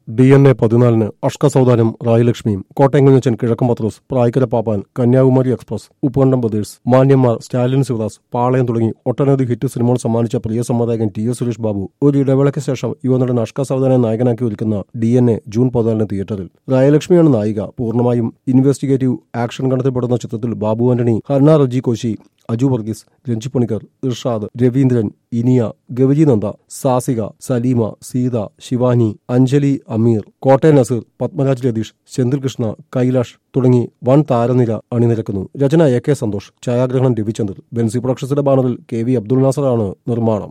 D N A പതിനാലിന് അഷ്ക സൗദാനം റായലക്ഷ്മിയും Kottayam Kunjachan Kizhakkan Pathrose Prayikkara Pappan Kanyakumari express Uppukandam brothers Manyanmar Stalin Sivadas Palayam തുടങ്ങി ഒട്ടനവധി ഹിറ്റ് സിനിമകൾ സമ്മാനിച്ച പ്രിയ സംവിധായകൻ ടി എസ് സുരേഷ് ബാബു ഒരു ഇടവേളയ്ക്ക് ശേഷം യുവനടൻ അഷ്ക സൗദാനെ നായകനാക്കി ഒരുക്കുന്ന ഡി എൻ എ ജൂൺ പതിനാലിന് തിയേറ്ററിൽ റായലക്ഷ്മിയാണ് നായിക പൂർണ്ണമായും ഇൻവെസ്റ്റിഗേറ്റീവ് ആക്ഷൻ ഗണത്തിൽപ്പെടുന്ന ചിത്രത്തിൽ ബാബു ആന്റണി ഹർണ റജി കോശി അജു വർഗീസ് രഞ്ജി പണിക്കർ ഇർഷാദ് രവീന്ദ്രൻ ഇനിയ ഗവജി നന്ദ സാസിക സലീമ സീത ശിവാനി അഞ്ജലി അമീർ കോട്ടയം നസീർ പത്മരാജ് രതീഷ് സെന്തിൽ കൃഷ്ണ കൈലാഷ് തുടങ്ങി വൻ താരനിര അണിനിരക്കുന്നു രചന എ കെ സന്തോഷ് ഛായാഗ്രഹണം രവിചന്ദ്രൻ ബെൻസി പ്രൊഡക്ഷൻസിന്റെ ബാനറിൽ കെ വി അബ്ദുൾ നാസറാണ് നിർമ്മാണം